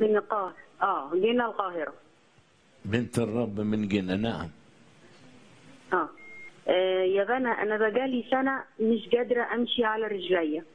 من القاهرة اه جينا القاهرة بنت الرب من جنة نعم اه, آه يا بنا انا بقالي سنة مش قادرة امشي على رجليا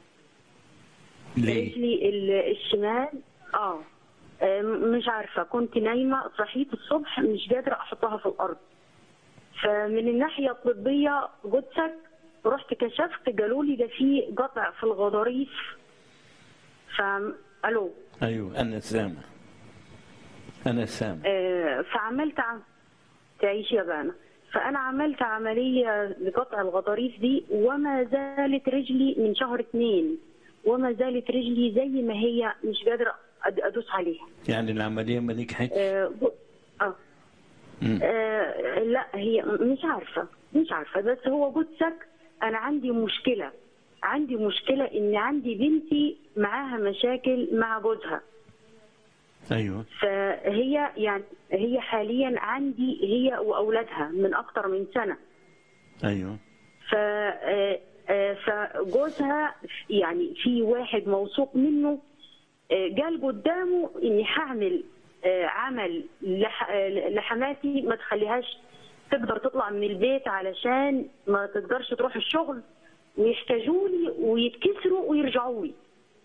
ليه رجلي ال- الشمال اه آه، مش عارفة كنت نايمة صحيت الصبح مش قادرة أحطها في الأرض فمن الناحية الطبية جثك رحت كشفت قالوا لي ده في قطع في الغضاريف ف ألو ايوه انا سامع انا سامع آه، فعملت عم... تعيش يا بانا فأنا عملت عملية لقطع الغضاريف دي وما زالت رجلي من شهر اتنين وما زالت رجلي زي ما هي مش قادرة أد- أدوس عليها يعني العمليه ما نجحتش آه ب- آه. مم. آه لا هي مش عارفة مش عارفة بس هو جثك أنا عندي مشكلة عندي مشكلة إن عندي بنتي معاها مشاكل مع جوزها ايوه فهي يعني هي حاليا عندي هي وأولادها من أكتر من سنة ايوه ف آه، آه، فجوزها يعني في واحد موثوق منه آه، قال قدامه اني هعمل آه، عمل لح- آه، لحماتي ما تخليهاش تقدر تطلع من البيت علشان ما تقدرش تروح الشغل ويحتاجوا لي ويتكسروا ويرجعوا لي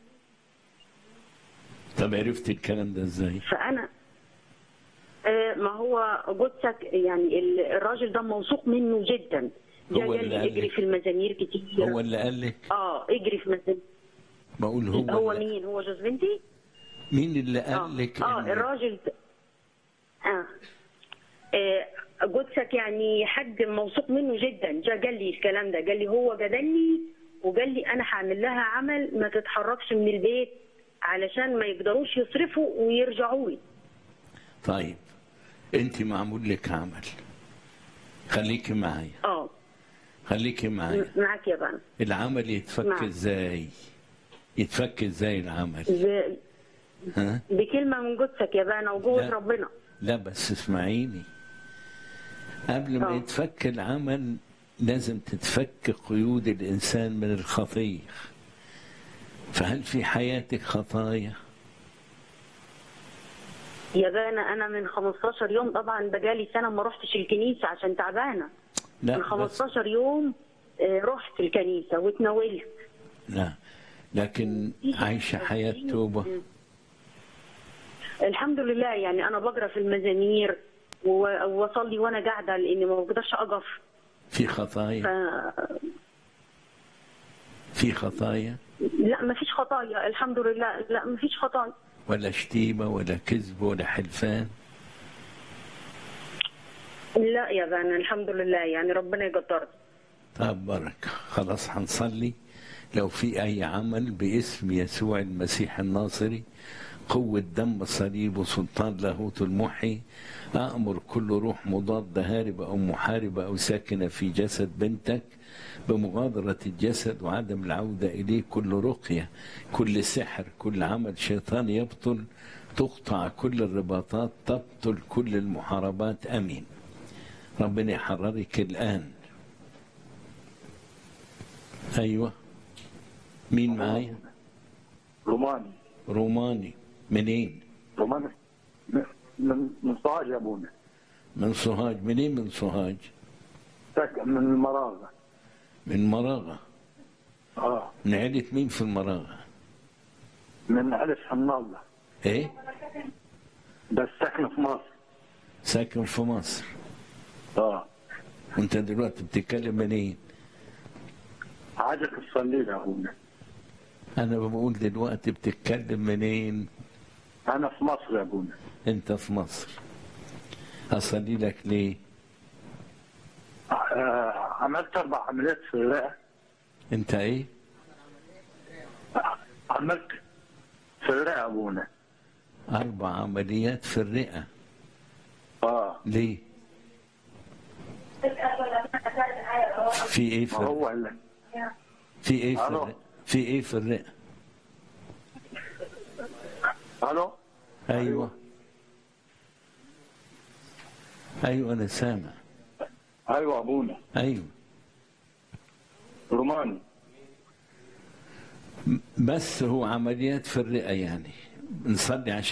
طب عرفت الكلام ده ازاي فانا آه، ما هو جثك يعني ال- الراجل ده موثوق منه جدا جاي هو قال اللي لي قال اجري لك. في المزامير كتير هو اللي قال لك اه اجري في مزامير بقول هو هو اللي مين هو جوز بنتي مين اللي اه, قال لك آه إن- الراجل ده- اه, آه جثك يعني حد موثوق منه جدا جا قال لي الكلام ده قال لي هو جدلني وقال لي انا هعمل لها عمل ما تتحركش من البيت علشان ما يقدروش يصرفوا ويرجعوا لي طيب انت معمول لك عمل خليكي معايا اه خليكي معايا م- معاك يا بنا العمل يتفك نعم. ازاي يتفك ازاي العمل ب- ها بكلمه من جثك يا بنا وجوه لا. ربنا لا بس اسمعيني قبل ما آه. يتفك العمل لازم تتفك قيود الإنسان من الخطية فهل في حياتك خطايا يا بانا انا من 15 يوم طبعا بقالي سنه ما رحتش الكنيسه عشان تعبانه لا من بس 15 يوم آه، رحت الكنيسه واتناولت لا لكن عايشة حياة توبة الحمد لله يعني انا بقرا في المزامير و- واصلي وانا قاعده لاني ما بقدرش اقف في ف... خطايا في خطايا لا ما فيش خطايا الحمد لله لا ما فيش خطايا ولا شتيمة ولا كذب ولا حلفان لا يا بانا الحمد لله يعني ربنا يقدرني طب بركة خلاص هنصلي لو في أي عمل باسم يسوع المسيح الناصري قوة دم الصليب وسلطان لاهوت المحي أأمر كل روح مضادة هاربة أو محاربة أو ساكنة في جسد بنتك بمغادرة الجسد وعدم العودة إليه كل رقية كل سحر كل عمل شيطان يبطل تقطع كل الرباطات تبطل كل المحاربات أمين ربنا يحررك الآن ايوه مين معايا روماني روماني منين روماني من من من سوهاج يا ابونا من سوهاج منين من سوهاج ساكن من المراغه من مراغة اه من عيلة مين في المراغة من ألف حنالة ايه بس ساكنه في مصر ساكن في مصر اه وانت دلوقتي بتتكلم منين عاجك تصلي لي يا ابونا انا بقول دلوقتي بتتكلم منين انا في مصر يا ابونا انت في مصر اصلي لك ليه آه عملت اربع عمليات في الرئه انت ايه عملت في الرئه يا ابونا اربع عمليات في الرئة اه ليه في ايه ما في الرئة هو اللي في ايه في ألو. الرئة في ايه في الرئة الو ايوه ايوه انا سامع ايوه ابونا ايوه روماني بس هو عمليات في الرئة يعني نصلي عشان